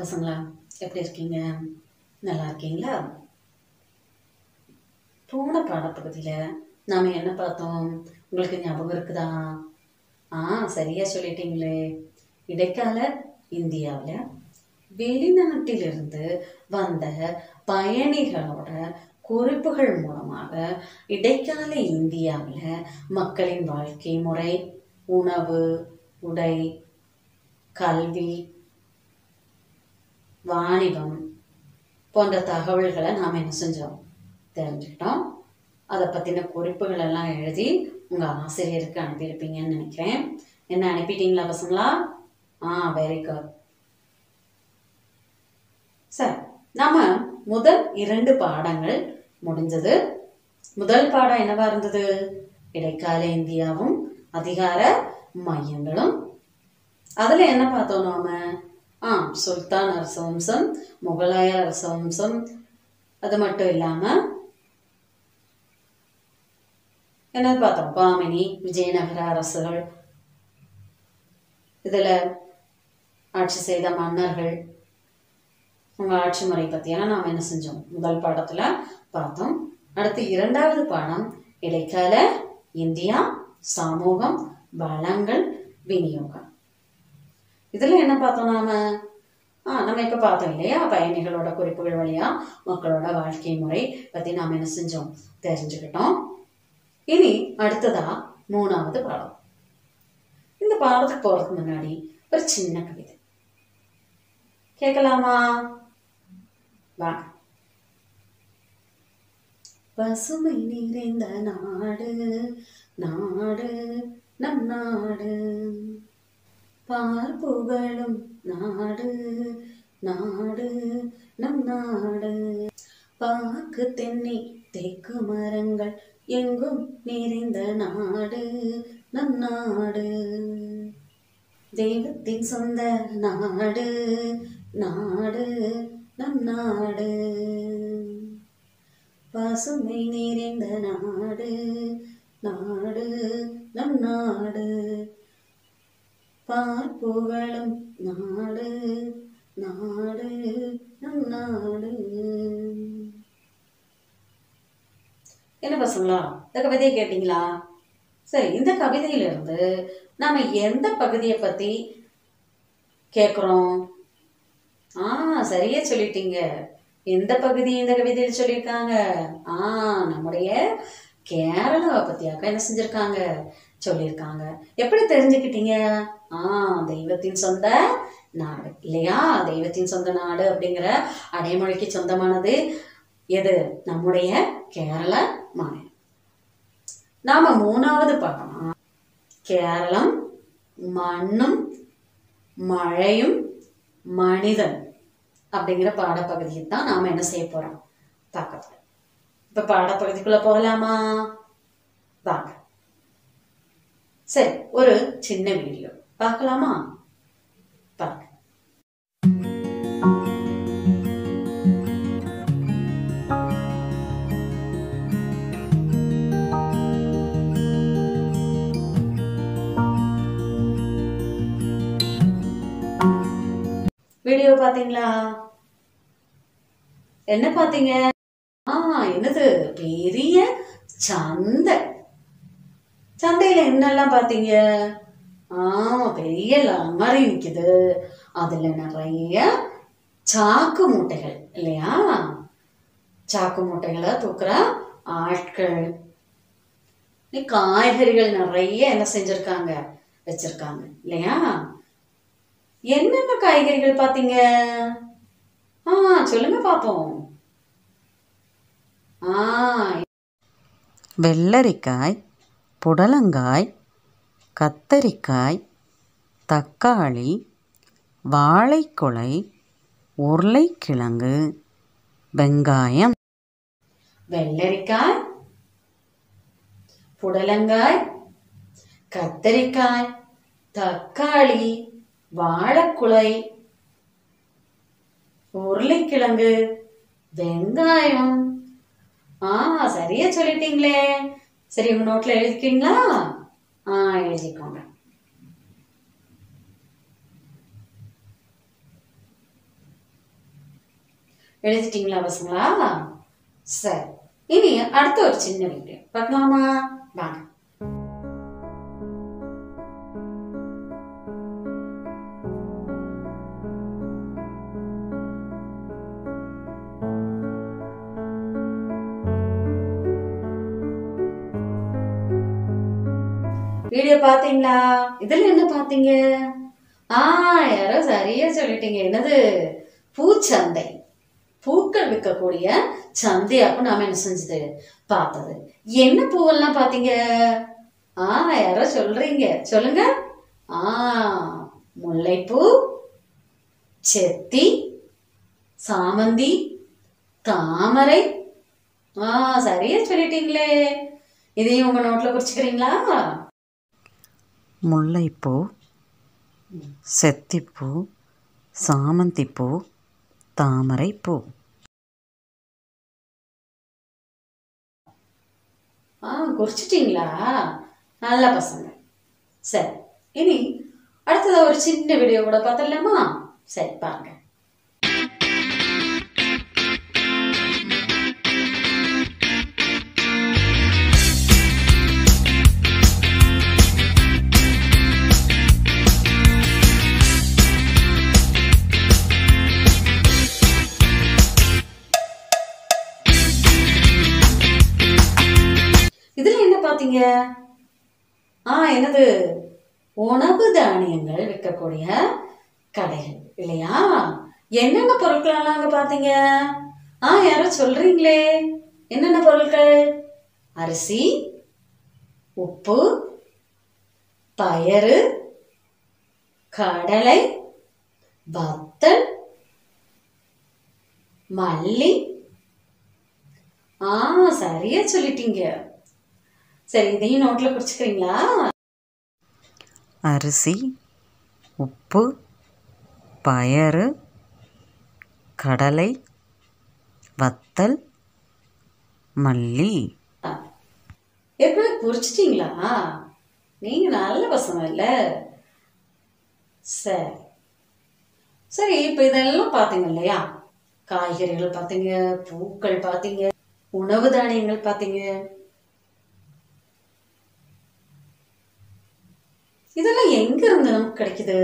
பசங்களா எப்படி இருக்கீங்க நல்லா இருக்கீங்களா போன பாடப்பகுதியில் நாம் என்ன பார்த்தோம் உங்களுக்கு ஞாபகம் இருக்குதா ஆ சரியா சொல்லிட்டீங்களே இடைக்கால இந்தியாவில் வெளிநாட்டிலிருந்து வந்த பயணிகளோட குறிப்புகள் மூலமாக இடைக்கால இந்தியாவில் மக்களின் வாழ்க்கை முறை உணவு உடை கல்வி வாணிபம் போன்ற தகவல்களை நாம் என்ன செஞ்சோம் தெரிஞ்சுக்கிட்டோம் அதை பற்றின குறிப்புகள் எல்லாம் எழுதி உங்கள் ஆசிரியருக்கு அனுப்பியிருப்பீங்கன்னு நினைக்கிறேன் என்ன அனுப்பிட்டீங்களா பசங்களா ஆ வெரி குட் சரி நம்ம முதல் இரண்டு பாடங்கள் முடிஞ்சது முதல் பாடம் என்னவா இருந்தது இடைக்கால இந்தியாவும் அதிகார மையங்களும் அதில் என்ன பார்த்தோம் நாம ஆ சுல்தான் அரச வம்சம் முகலாய அரச வம்சம் அது மட்டும் இல்லாமல் என்னது பார்த்தோம் பாமினி விஜயநகர அரசுகள் இதில் ஆட்சி செய்த மன்னர்கள் உங்கள் ஆட்சி முறை பற்றியெல்லாம் நாம் என்ன செஞ்சோம் முதல் பாடத்தில் பார்த்தோம் அடுத்து இரண்டாவது பாடம் இடைக்கால இந்தியா சமூகம் வளங்கள் விநியோகம் இதில் என்ன பார்த்தோம் நாம ஆ நம்ம இப்போ பார்த்தோம் இல்லையா பயணிகளோட குறிப்புகள் வழியா மக்களோட வாழ்க்கை முறை பற்றி நாம் என்ன செஞ்சோம் தெரிஞ்சுக்கிட்டோம் இனி அடுத்ததா மூணாவது பாடம் இந்த பாடத்துக்கு போறதுக்கு முன்னாடி ஒரு சின்ன கவிதை கேட்கலாமா வாங்க பசுமை நிறைந்த நாடு நாடு நம் நாடு பார்ப்புகளும் நாடு நாடு நம் நாடு பாக்கு தென்னை தேக்கு மரங்கள் எங்கும் நிறைந்த நாடு நம் நாடு தெய்வத்தின் சொந்த நாடு நாடு நம் நாடு பசுமை நிறைந்த நாடு நாடு நம் நாடு பார்ப்புகளும் நாடு நாடு நம் நாடு என்ன பசங்களா இந்த கவிதையை கேட்டீங்களா சரி இந்த கவிதையிலிருந்து நாம எந்த பகுதியை பத்தி கேட்குறோம் ஆ சரியா சொல்லிட்டீங்க எந்த பகுதி இந்த கவிதையில் சொல்லியிருக்காங்க ஆ நம்முடைய கேரளாவை பத்தியாக்க என்ன செஞ்சிருக்காங்க சொல்லியிருக்காங்க எப்படி தெரிஞ்சுக்கிட்டீங்க ஆ தெய்வத்தின் சொந்த நாடு இல்லையா தெய்வத்தின் சொந்த நாடு அப்படிங்கிற அடைமொழிக்கு சொந்தமானது எது நம்முடைய கேரள மாநிலம் நாம மூணாவது பாடமா கேரளம் மண்ணும் மழையும் மனிதன் அப்படிங்கிற பாடப்பகுதியை தான் நாம என்ன செய்ய போறோம் பார்க்க போறோம் இப்ப பாடப்பகுதிக்குள்ள போகலாமா வாங்க சரி ஒரு சின்ன வீடியோ பார்க்கலாமா பாருங்க வீடியோ பாத்தீங்களா என்ன பாத்தீங்க ஆ என்னது பெரிய சந்தை சந்தையில என்னெல்லாம் பாத்தீங்க ஆ பெரிய லமரி நிக்குது அதுல நிறைய சாக்கு மூட்டைகள் இல்லையா சாக்கு மூட்டைகளை தூக்குற ஆட்கள் நீ காய்கறிகள் நிறைய என்ன செஞ்சிருக்காங்க வச்சிருக்காங்க இல்லையா என்னென்ன காய்கறிகள் பாத்தீங்க ஆ சொல்லுங்க பாப்போம் ஆ வெள்ளரிக்காய் புடலங்காய் கத்தரிக்காய் தக்காளி வாழைக்குலை உருளைக்கிழங்கு வெங்காயம் வெள்ளரிக்காய் புடலங்காய் கத்தரிக்காய் தக்காளி வாழைக்குலை உருளைக்கிழங்கு வெங்காயம் ஆ சரியா சொல்லிட்டீங்களே சரி உங்க நோட்ல எழுதிக்கிறீங்களா ஆ எழுதிக்கோங்க எழுதிட்டீங்களா பசங்களா சரி இனி அடுத்த ஒரு சின்ன வீடியோ பார்க்கலாமா வாங்க வீடியோ பாத்தீங்களா இதுல என்ன பாத்தீங்க ஆ யாரோ சரியா சொல்லிட்டீங்க என்னது பூச்சந்தை பூக்கள் விற்கக்கூடிய சந்தை அப்ப நாம என்ன செஞ்சது பார்த்தது என்ன பூவெல்லாம் பாத்தீங்க ஆ யாரோ சொல்றீங்க சொல்லுங்க ஆ முல்லைப்பூ செத்தி சாமந்தி தாமரை ஆ சரியா சொல்லிட்டீங்களே இதையும் உங்க நோட்ல குறிச்சுக்கிறீங்களா முல்லைப்பூ செத்திப்பூ சாமந்திப்பூ தாமரைப்பூ ஆ குறிச்சிட்டீங்களா நல்ல பசங்க சரி இனி அடுத்ததா ஒரு சின்ன வீடியோ கூட பார்த்துடலாமா சரி பாருங்க இதுல என்ன பாத்தீங்க ஆ என்னது உணவு தானியங்கள் விற்கக்கூடிய கடைகள் இல்லையா என்னென்ன பொருட்கள் எல்லாம் அங்க பாத்தீங்க ஆ யாரோ சொல்றீங்களே என்னென்ன பொருட்கள் அரிசி உப்பு பயறு கடலை வத்தல் மல்லி ஆ சரியா சொல்லிட்டீங்க சரி இதையும் நோட்ல குறிச்சுக்கிறீங்களா அரிசி உப்பு பயறு கடலை வத்தல் மல்லி ஏற்கனவே குறிச்சிட்டீங்களா நீங்க நல்ல பசங்க இல்ல சரி சரி இப்ப இதெல்லாம் பாத்தீங்க இல்லையா காய்கறிகள் பாத்தீங்க பூக்கள் பாத்தீங்க உணவு தானியங்கள் பாத்தீங்க இதெல்லாம் எங்க இருந்து நமக்கு கிடைக்குது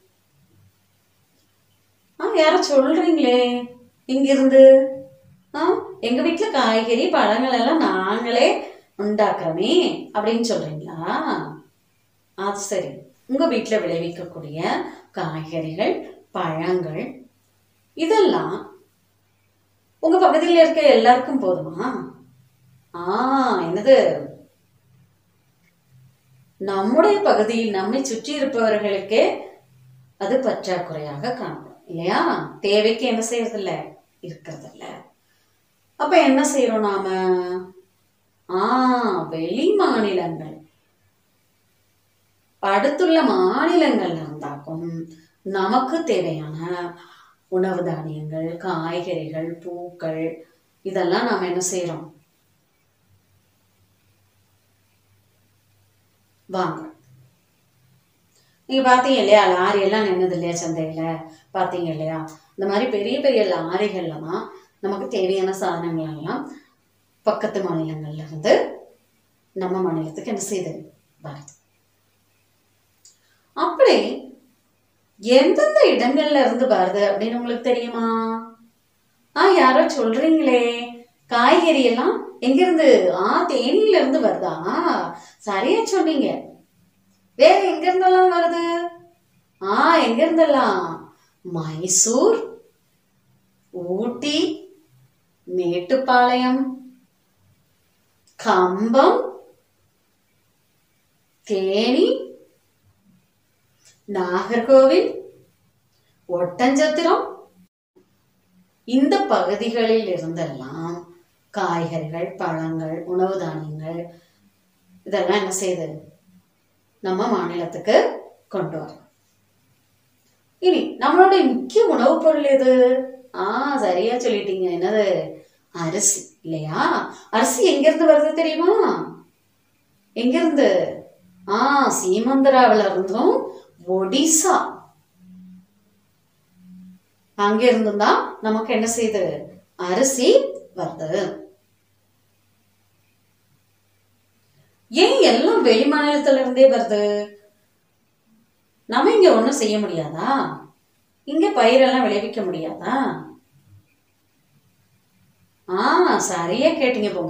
ஆ யாரோ சொல்றீங்களே இங்க இருந்து ஆ எங்க வீட்டுல காய்கறி பழங்கள் எல்லாம் நாங்களே உண்டாக்குறோமே அப்படின்னு சொல்றீங்களா அது சரி உங்க வீட்டுல விளைவிக்கக்கூடிய காய்கறிகள் பழங்கள் இதெல்லாம் உங்க பகுதியில் இருக்க எல்லாருக்கும் போதுமா ஆ என்னது நம்முடைய பகுதியில் நம்மை சுற்றி இருப்பவர்களுக்கே அது பற்றாக்குறையாக காணப்படும் இல்லையா தேவைக்கு என்ன செய்யறதில்ல இருக்கிறதில்ல அப்ப என்ன செய்யறோம் நாம ஆ வெளி மாநிலங்கள் அடுத்துள்ள மாநிலங்கள்ல இருந்தாக்கும் நமக்கு தேவையான உணவு தானியங்கள் காய்கறிகள் பூக்கள் இதெல்லாம் நாம என்ன செய்யறோம் வாங்க நீங்க பாத்தீங்க இல்லையா லாரி எல்லாம் நின்னது இல்லையா சந்தையில பாத்தீங்க இல்லையா இந்த மாதிரி பெரிய பெரிய லாரிகள்ல தான் நமக்கு தேவையான சாதனங்கள் எல்லாம் பக்கத்து மாநிலங்கள்ல இருந்து நம்ம மாநிலத்துக்கு என்ன செய்யுது வருது அப்படி எந்தெந்த இடங்கள்ல இருந்து வருது அப்படின்னு உங்களுக்கு தெரியுமா ஆ யாரோ சொல்றீங்களே காய்கறி எல்லாம் எங்க இருந்து ஆ தேனியில இருந்து வருதா சரியா சொன்னீங்க வேற எங்க இருந்தெல்லாம் வருது ஆ எங்க இருந்தெல்லாம் மைசூர் ஊட்டி மேட்டுப்பாளையம் கம்பம் தேனி நாகர்கோவில் ஒட்டஞ்சத்திரம் இந்த பகுதிகளில் இருந்தெல்லாம் காய்கறிகள் பழங்கள் உணவு தானியங்கள் இதெல்லாம் என்ன செய்யுது நம்ம மாநிலத்துக்கு கொண்டு வரோம் இனி நம்மளுடைய முக்கிய உணவுப் பொருள் எது ஆ சரியா சொல்லிட்டீங்க என்னது அரிசி இல்லையா அரிசி எங்க இருந்து வருது தெரியுமா எங்க இருந்து ஆ சீமந்தராவில இருந்தும் ஒடிசா அங்க இருந்து தான் நமக்கு என்ன செய்யுது அரிசி வருது ஏன் எல்லாம் வெளி மாநிலத்துல இருந்தே வருது நம்ம இங்க ஒண்ணும் செய்ய முடியாதா இங்க பயிரெல்லாம் விளைவிக்க முடியாதா ஆ சரியா கேட்டீங்க போங்க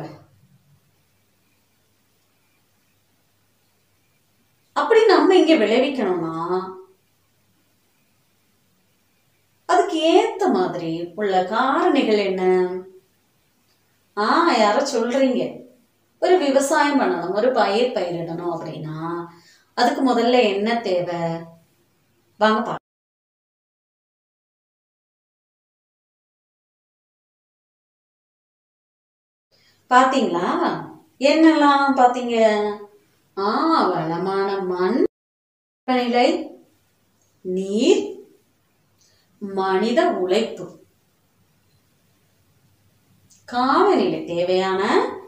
அப்படி நம்ம இங்க விளைவிக்கணும்னா அதுக்கு ஏத்த மாதிரி உள்ள காரணிகள் என்ன ஆ யாரோ சொல்றீங்க ஒரு விவசாயம் பண்ணணும் ஒரு பயிர் பயிரிடணும் அப்படின்னா அதுக்கு முதல்ல என்ன தேவை வாங்க பா பாத்தீங்களா என்னெல்லாம் பாத்தீங்க ஆ வளமான மண் வெப்பநிலை நீர் மனித உழைப்பு காலநிலை தேவையான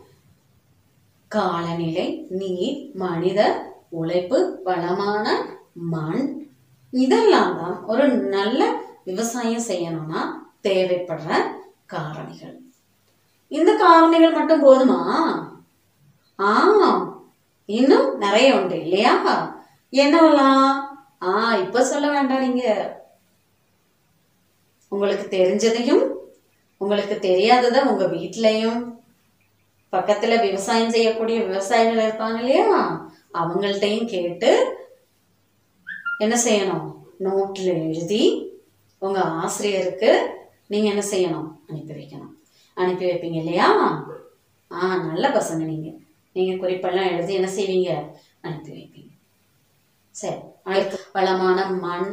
காலநிலை நீர் மனித உழைப்பு வளமான மண் இதெல்லாம் தான் ஒரு நல்ல விவசாயம் செய்யணும்னா தேவைப்படுற காரணிகள் இந்த காரணிகள் மட்டும் போதுமா ஆ இன்னும் நிறைய உண்டு இல்லையா என்னவெல்லாம் ஆ இப்ப சொல்ல வேண்டாம் நீங்க உங்களுக்கு தெரிஞ்சதையும் உங்களுக்கு தெரியாததை உங்க வீட்லயும் பக்கத்துல விவசாயம் செய்யக்கூடிய விவசாயிகள் இருப்பாங்க இல்லையா அவங்கள்ட்டையும் கேட்டு என்ன செய்யணும் நோட்ல எழுதி உங்க ஆசிரியருக்கு நீங்க என்ன செய்யணும் அனுப்பி வைக்கணும் அனுப்பி வைப்பீங்க இல்லையா ஆ நல்ல பசங்க நீங்க நீங்க குறிப்பெல்லாம் எழுதி என்ன செய்வீங்க அனுப்பி வைப்பீங்க சரி அடுத்து வளமான மண்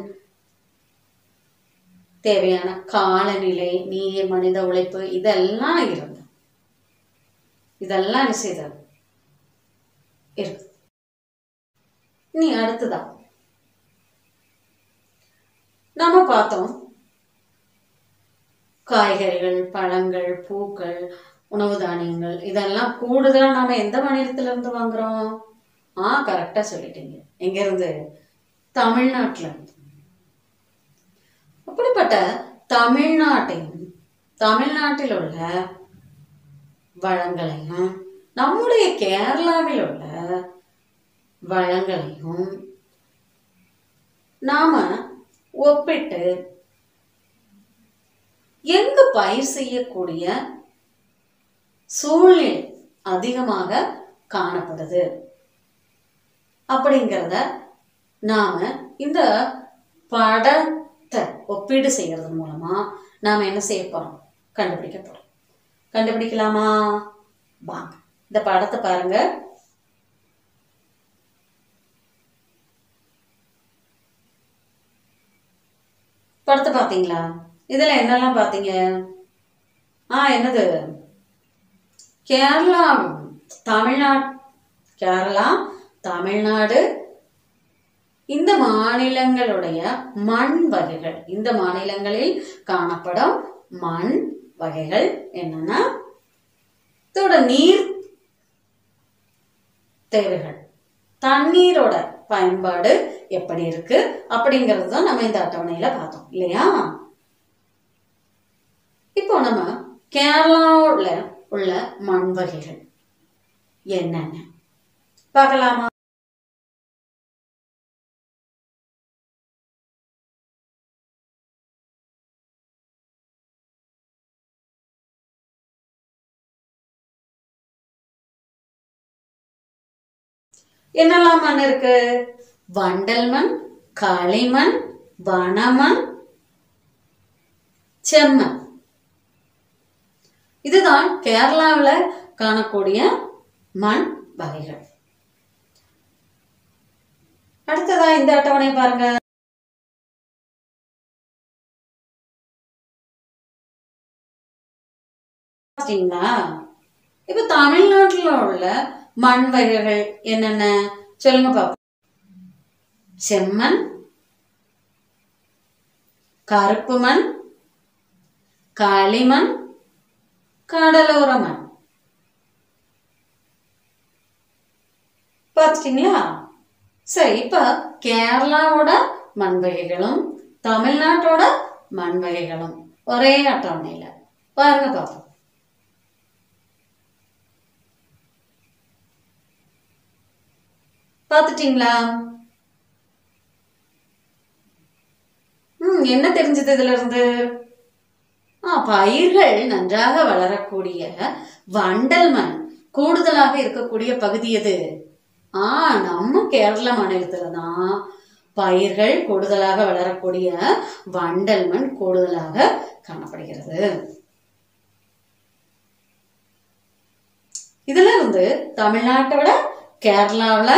தேவையான காலநிலை நீர் மனித உழைப்பு இதெல்லாம் இருந்து இதெல்லாம் என்ன செய்தது இருக்கு நீ அடுத்ததா நாம பார்த்தோம் காய்கறிகள் பழங்கள் பூக்கள் உணவு தானியங்கள் இதெல்லாம் கூடுதலா நாம எந்த மாநிலத்துல இருந்து வாங்குறோம் ஆ கரெக்டா சொல்லிட்டீங்க எங்க இருந்து தமிழ்நாட்டுல இருந்து அப்படிப்பட்ட தமிழ்நாட்டையும் தமிழ்நாட்டில் உள்ள வளங்களையும் நம்முடைய கேரளாவில் உள்ள வளங்களையும் நாம ஒப்பிட்டு எங்கு பயிர் செய்யக்கூடிய சூழ்நிலை அதிகமாக காணப்படுது அப்படிங்கிறத நாம இந்த படத்தை ஒப்பீடு செய்யறது மூலமா நாம என்ன செய்ய போறோம் கண்டுபிடிக்க போறோம் கண்டுபிடிக்கலாமா வாங்க இந்த படத்தை பாருங்க படத்தை பாத்தீங்களா இதுல என்னெல்லாம் பாத்தீங்க ஆ என்னது கேரளா தமிழ்நாடு கேரளா தமிழ்நாடு இந்த மாநிலங்களுடைய மண் வகைகள் இந்த மாநிலங்களில் காணப்படும் மண் வகைகள் என்னன்னா இதோட நீர் தேவைகள் தண்ணீரோட பயன்பாடு எப்படி இருக்கு அப்படிங்கிறது தான் நம்ம இந்த அட்டவணையில பார்த்தோம் இல்லையா இப்போ நம்ம கேரளாவுல உள்ள மண் வகைகள் என்னென்ன பார்க்கலாமா என்னெல்லாம் மண் இருக்கு வண்டல் மண் களிமண் வனமண் செம்மண் இதுதான் கேரளாவில் காணக்கூடிய மண் வகைகள் அடுத்ததா இந்த அட்டவணை பாருங்க பார்த்தீங்களா இப்ப தமிழ்நாட்டுல உள்ள மண் வகைகள் என்னென்ன சொல்லுங்க பாப்போம் செம்மண் கருப்பு மண் களிமண் கடலோர மண் பார்த்துட்டீங்களா சரி இப்ப கேரளாவோட மண் வகைகளும் தமிழ்நாட்டோட மண் வகைகளும் ஒரே அட்டவணையில பாருங்க பார்ப்போம் பார்த்துட்டீங்களா ம் என்ன தெரிஞ்சது இதுல இருந்து ஆ பயிர்கள் நன்றாக வளரக்கூடிய வண்டல் மண் கூடுதலாக இருக்கக்கூடிய பகுதி எது ஆ நம்ம கேரள மாநிலத்துல தான் பயிர்கள் கூடுதலாக வளரக்கூடிய வண்டல் மண் கூடுதலாக காணப்படுகிறது இதுல இருந்து தமிழ்நாட்டை விட கேரளாவுல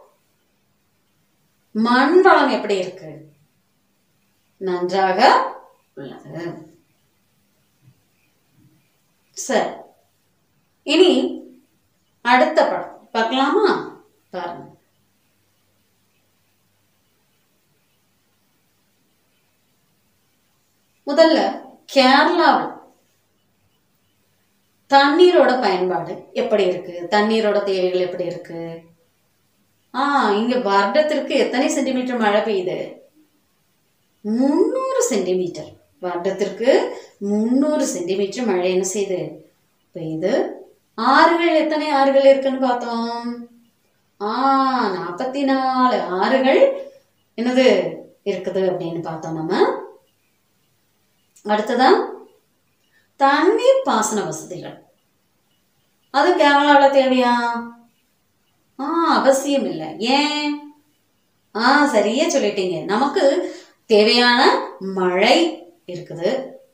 மண் வளம் எப்படி இருக்கு நன்றாக உள்ளது சரி இனி அடுத்த படம் பார்க்கலாமா பாருங்க முதல்ல கேரளாவில் தண்ணீரோட பயன்பாடு எப்படி இருக்கு தண்ணீரோட தேவைகள் எப்படி இருக்கு ஆ இங்க வருடத்திற்கு எத்தனை சென்டிமீட்டர் மழை பெய்யுது முந்நூறு சென்டிமீட்டர் வருடத்திற்கு முந்நூறு சென்டிமீட்டர் மழை என்ன செய்யுது பெய்யுது ஆறுகள் எத்தனை ஆறுகள் இருக்குன்னு பார்த்தோம் ஆ நாற்பத்தி நாலு ஆறுகள் என்னது இருக்குது அப்படின்னு பார்த்தோம் நம்ம அடுத்ததா தண்ணீர் பாசன வசதிகள் அது கேரளாவில் தேவையா ஆ அவசியம் இல்லை ஏன் ஆ சரியா சொல்லிட்டீங்க நமக்கு தேவையான மழை இருக்குது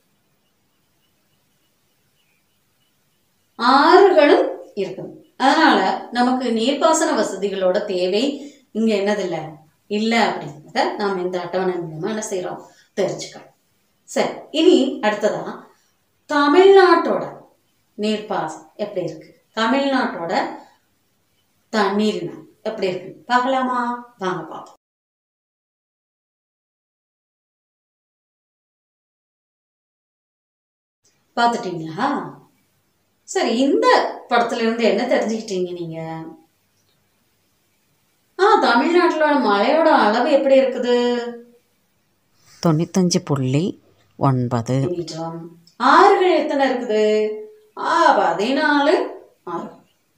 ஆறுகளும் இருக்குது அதனால நமக்கு நீர்ப்பாசன வசதிகளோட தேவை இங்க என்னதில்ல இல்ல அப்படிங்கிறத நாம் இந்த அட்டவணை மூலமா என்ன செய்யறோம் தெரிஞ்சுக்கலாம் சரி இனி அடுத்ததா தமிழ்நாட்டோட நீர்ப்பாசனம் எப்படி இருக்கு தமிழ்நாட்டோட தண்ணீரினம் எப்படி இருக்கு பார்க்கலாமா வாங்க பார்ப்போம் பார்த்துட்டீங்களா சரி இந்த படத்துல இருந்து என்ன தெரிஞ்சுக்கிட்டீங்க நீங்க ஆ தமிழ்நாட்டுல மழையோட அளவு எப்படி இருக்குது தொண்ணூத்தஞ்சு புள்ளி ஒன்பது மீட்டர் ஆறுகள் எத்தனை இருக்குது ஆ பதினாலு ஆறு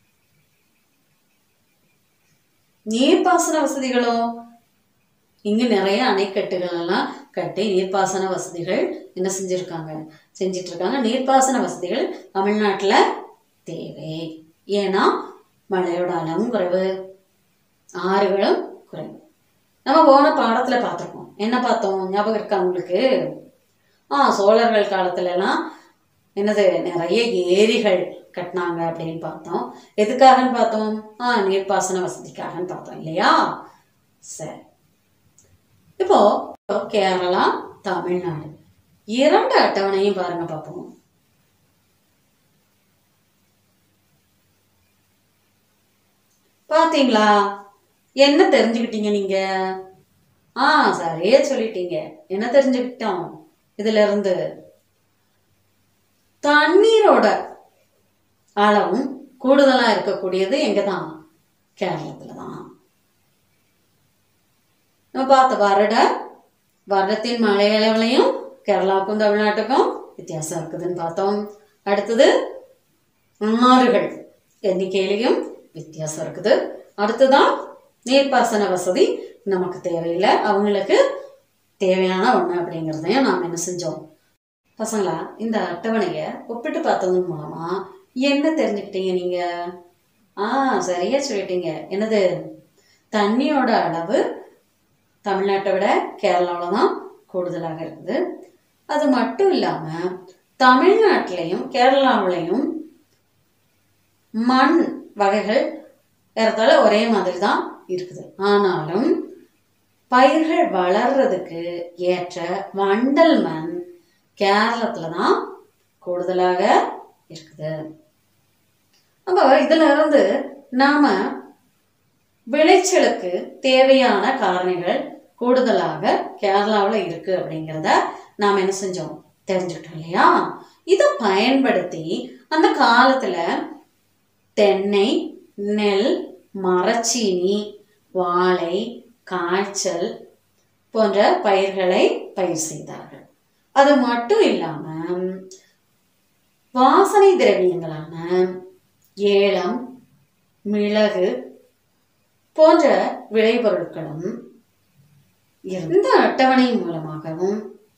நீர்ப்பாசன வசதிகளோ இங்க நிறைய அணைக்கட்டுகள் எல்லாம் கட்டி நீர்ப்பாசன வசதிகள் என்ன செஞ்சிருக்காங்க செஞ்சிட்டு இருக்காங்க நீர்ப்பாசன வசதிகள் தமிழ்நாட்டுல தேவை ஏன்னா மழையோட அளவும் குறைவு ஆறுகளும் குறைவு நம்ம போன பாடத்துல பார்த்திருக்கோம் என்ன பார்த்தோம் ஞாபகம் இருக்கா உங்களுக்கு ஆ சோழர்கள் காலத்துல எல்லாம் என்னது நிறைய ஏரிகள் கட்டினாங்க அப்படின்னு பார்த்தோம் எதுக்காகன்னு பார்த்தோம் ஆ நீர்ப்பாசன வசதிக்காகன்னு பார்த்தோம் இல்லையா சரி இப்போ கேரளா தமிழ்நாடு இரண்டு அட்டவணையும் பாருங்க பார்ப்போம் பாத்தீங்களா என்ன தெரிஞ்சுக்கிட்டீங்க நீங்க ஆ சரியா சொல்லிட்டீங்க என்ன தெரிஞ்சுக்கிட்டோம் இதுல இருந்து தண்ணீரோட அளவும் கூடுதலா இருக்கக்கூடியது எங்க தான் கேரளத்துல தான் நம்ம பார்த்த வருட வருடத்தின் மழை அளவுலையும் கேரளாவுக்கும் தமிழ்நாட்டுக்கும் வித்தியாசம் இருக்குதுன்னு பார்த்தோம் அடுத்தது ஆறுகள் எண்ணிக்கையிலையும் வித்தியாசம் இருக்குது அடுத்ததான் நீர்ப்பாசன வசதி நமக்கு தேவையில்லை அவங்களுக்கு தேவையான ஒண்ணு அப்படிங்கிறதையும் நாம் என்ன செஞ்சோம் பசங்களா இந்த அட்டவணையை ஒப்பிட்டு பார்த்ததன் மூலமா என்ன தெரிஞ்சுக்கிட்டீங்க நீங்க ஆ சரியா சொல்லிட்டீங்க என்னது தண்ணியோட அளவு தமிழ்நாட்டை விட கேரளாவில் தான் கூடுதலாக இருக்குது அது மட்டும் இல்லாம தமிழ்நாட்டிலையும் கேரளாவிலையும் மண் வகைகள் ஏறத்தாழ ஒரே மாதிரி தான் இருக்குது ஆனாலும் பயிர்கள் வளர்றதுக்கு ஏற்ற வண்டல் மண் கேரளத்துல தான் கூடுதலாக இருக்குது அப்போ இதுல இருந்து நாம விளைச்சலுக்கு தேவையான காரணிகள் கூடுதலாக கேரளாவில் இருக்கு அப்படிங்கிறத நாம் என்ன செஞ்சோம் தெரிஞ்சுக்கிட்டோம் இல்லையா இதை பயன்படுத்தி அந்த காலத்துல தென்னை நெல் மரச்சீனி வாழை காய்ச்சல் போன்ற பயிர்களை பயிர் செய்தார்கள் அது மட்டும் இல்லாம வாசனை திரவியங்களான ஏலம் மிளகு போன்ற விளைபொருட்களும் இந்த அட்டவணை மூலமாகவும்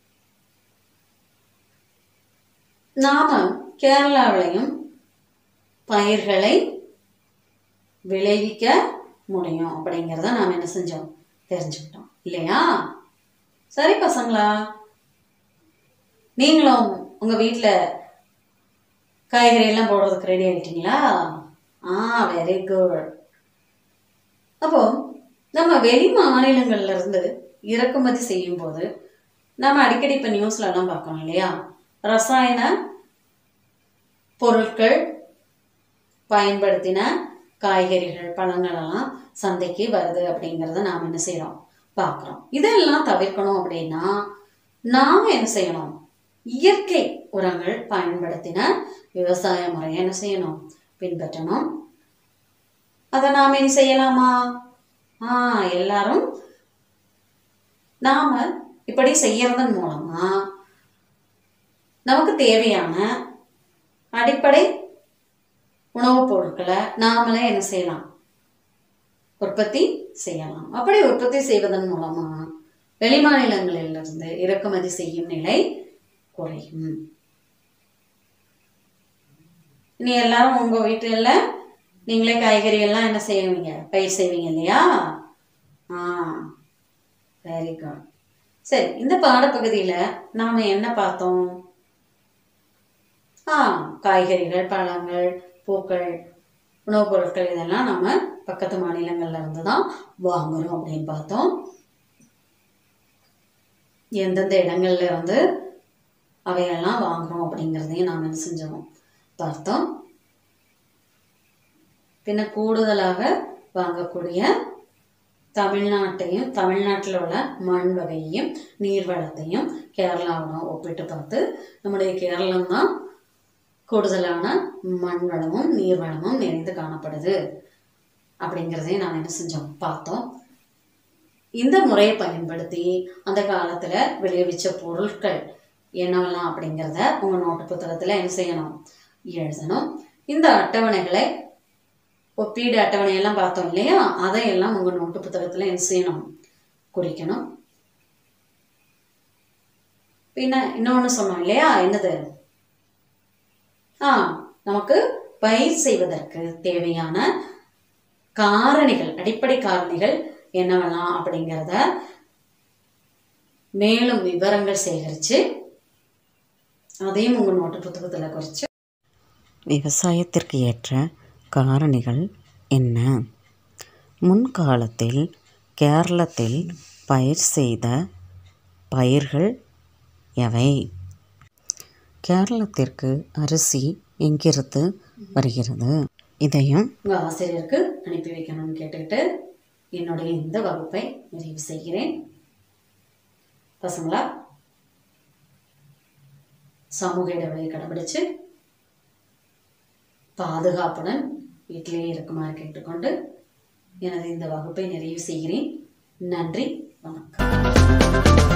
நாம கேரளாவிலையும் பயிர்களை விளைவிக்க முடியும் அப்படிங்கிறத நாம் என்ன செஞ்சோம் தெரிஞ்சுக்கிட்டோம் இல்லையா சரி பசங்களா நீங்களும் உங்க வீட்டில் காய்கறி எல்லாம் போடுறதுக்கு ரெடி ஆயிட்டீங்களா ஆ வெரி குட் அப்போ நம்ம வெளி மாநிலங்கள்ல இருந்து இறக்குமதி செய்யும் போது நம்ம அடிக்கடி இப்போ நியூஸ்ல எல்லாம் பார்க்கணும் இல்லையா ரசாயன பொருட்கள் பயன்படுத்தின காய்கறிகள் பழங்கள் எல்லாம் சந்தைக்கு வருது அப்படிங்கிறத நாம் என்ன செய்கிறோம் பார்க்குறோம் இதெல்லாம் தவிர்க்கணும் அப்படின்னா நாம் என்ன செய்யணும் இயற்கை உரங்கள் பயன்படுத்தின விவசாய முறையை என்ன செய்யணும் பின்பற்றணும் அதை நாம் என்ன செய்யலாமா ஆ எல்லாரும் நாம இப்படி செய்யறதன் மூலமா நமக்கு தேவையான அடிப்படை உணவுப் பொருட்களை நாமளே என்ன செய்யலாம் உற்பத்தி செய்யலாம் அப்படி உற்பத்தி செய்வதன் மூலமா வெளிமாநிலங்களிலிருந்து இறக்குமதி செய்யும் நிலை குறையும் இனி எல்லாரும் உங்க வீட்டுல நீங்களே காய்கறி எல்லாம் என்ன செய்வீங்க பயிர் செய்வீங்க இல்லையா ஆ வெரி குட் சரி இந்த பாடப்பகுதியில நாம என்ன பார்த்தோம் ஆ காய்கறிகள் பழங்கள் பூக்கள் உணவுப் பொருட்கள் இதெல்லாம் நம்ம பக்கத்து மாநிலங்கள்ல இருந்து தான் வாங்குறோம் அப்படின்னு பார்த்தோம் எந்தெந்த இடங்கள்ல இருந்து அவையெல்லாம் வாங்குறோம் அப்படிங்கிறதையும் நாம் என்ன செஞ்சோம் பார்த்தோம் பின்ன கூடுதலாக வாங்கக்கூடிய தமிழ்நாட்டையும் தமிழ்நாட்டில் உள்ள மண் வகையையும் நீர்வளத்தையும் கேரளாவுடன் ஒப்பிட்டு பார்த்து நம்முடைய கேரளம் தான் கூடுதலான மண் வளமும் நீர் வளமும் நிறைந்து காணப்படுது அப்படிங்கிறதையும் நான் என்ன செஞ்சோம் பார்த்தோம் இந்த முறையை பயன்படுத்தி அந்த காலத்துல விளைவிச்ச பொருட்கள் என்னவெல்லாம் அப்படிங்கிறத உங்க நோட்டு புத்தகத்துல என்ன செய்யணும் எழுதணும் இந்த அட்டவணைகளை ஒப்பீடு அட்டவணையெல்லாம் பார்த்தோம் இல்லையா அதையெல்லாம் உங்க நோட்டு புத்தகத்துல என்ன செய்யணும் குறிக்கணும் பின்ன இன்னொன்னு சொன்னோம் இல்லையா என்னது ஆ நமக்கு பயிர் செய்வதற்கு தேவையான காரணிகள் அடிப்படை காரணிகள் என்னவெல்லாம் அப்படிங்கிறத மேலும் விவரங்கள் சேகரித்து அதையும் உங்கள் நோட்டு புத்தகத்தில் குறித்து விவசாயத்திற்கு ஏற்ற காரணிகள் என்ன முன்காலத்தில் கேரளத்தில் பயிர் செய்த பயிர்கள் எவை கேரளத்திற்கு அரிசி எங்கிருந்து வருகிறது இதையும் உங்கள் ஆசிரியருக்கு அனுப்பி வைக்கணும்னு கேட்டுக்கிட்டு என்னுடைய இந்த வகுப்பை நிறைவு செய்கிறேன் பசங்களா சமூக இடைவெளியை கடைபிடிச்சு பாதுகாப்புடன் வீட்டிலேயே இருக்குமாறு கேட்டுக்கொண்டு எனது இந்த வகுப்பை நிறைவு செய்கிறேன் நன்றி வணக்கம்